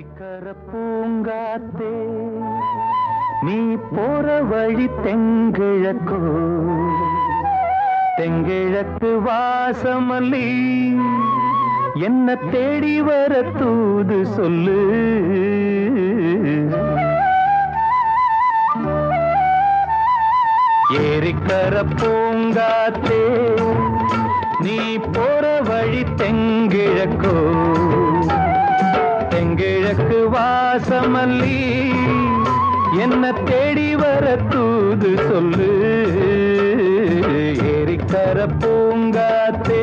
ஏரிக்கர பூங்காத்தே நீ போற வழி தெங்கிழக்கோ தெங்கிழக்கு வாசமல்லி என்ன தேடி வர தூது சொல்லு ஏரிக்கர பூங்காத்தே நீ போற வழி தெங்கிழக்கோ தெங்கிழக்கு வாசமல்லி என்ன தேடி வர தூது சொல்லு ஏரிக்கர பூங்காத்தே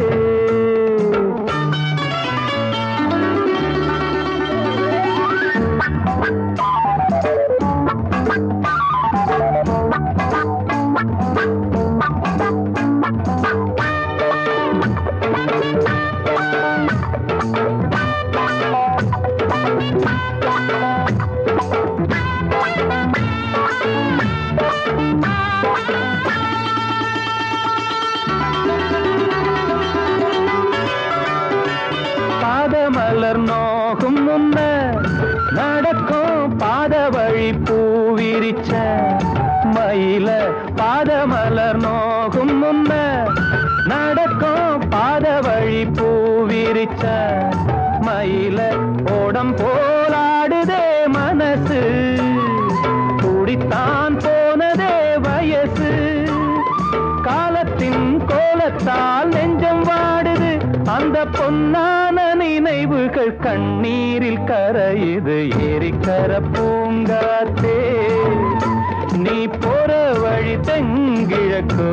பாதமலர் நோகும் முன்ன நடக்கும் பாத வழி பூவிரிச்ச மயில பாதமலர் நோகும் முன்ன நடக்கும் பாத வழி பூவிரிச்ச மயில ஓடம் போலாடுதே மனசு குடித்தான் போனதே வயசு காலத்தின் கோலத்தால் நெஞ்சம் வாடுது அந்த பொன்னான நினைவுகள் கண்ணீரில் கரையுது ஏரிக்கர பூங்காத்தே நீ போற வழி தெங்கிழக்கு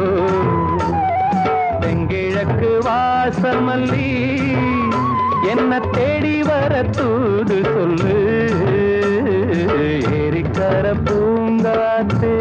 தெங்கிழக்கு வாசமல்லி என்ன தேடி வர தூது சொல்லு ஏரிக்கர பூங்காத்தே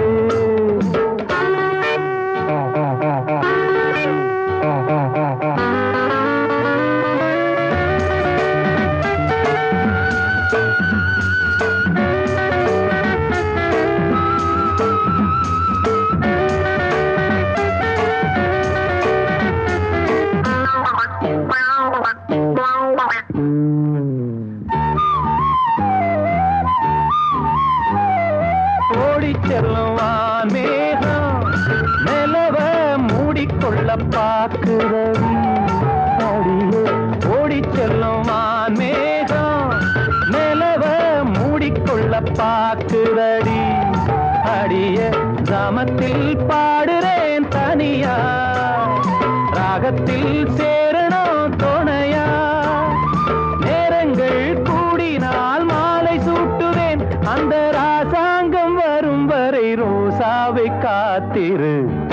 ஓடி செல்லும் வான் மேகம் நிலவ மூடிக்கொள்ள பாக்குறவி அடியே ஓடி செல்லும் வான் மேகம் நிலவ மூடிக்கொள்ள பாக்குறடி அடிய கிராமத்தில் பாடுறேன் தனியா ராகத்தில் சேரணும் துணையா நேரங்கள் கூடினால் மாலை சூட்டுவேன் அந்த ராசாங்கம் வரும் வரை ரோசாவை காத்திரு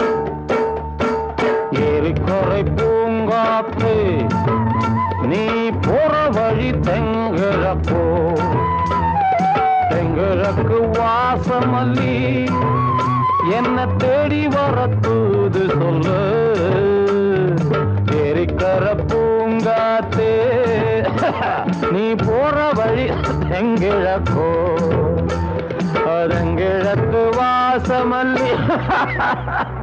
ஏரிக்கொறை பூங்காத்து நீ போற வழி தெங்கிழப்போ தெங்கிழக்கு வாசமல்லி என்ன தேடி வர தூது சொல்லு ஏரிக்கர பூங்காத்தே நீ போற வழி தெங்கிழக்கோ அதங்கிழக்கு வாசமல்லி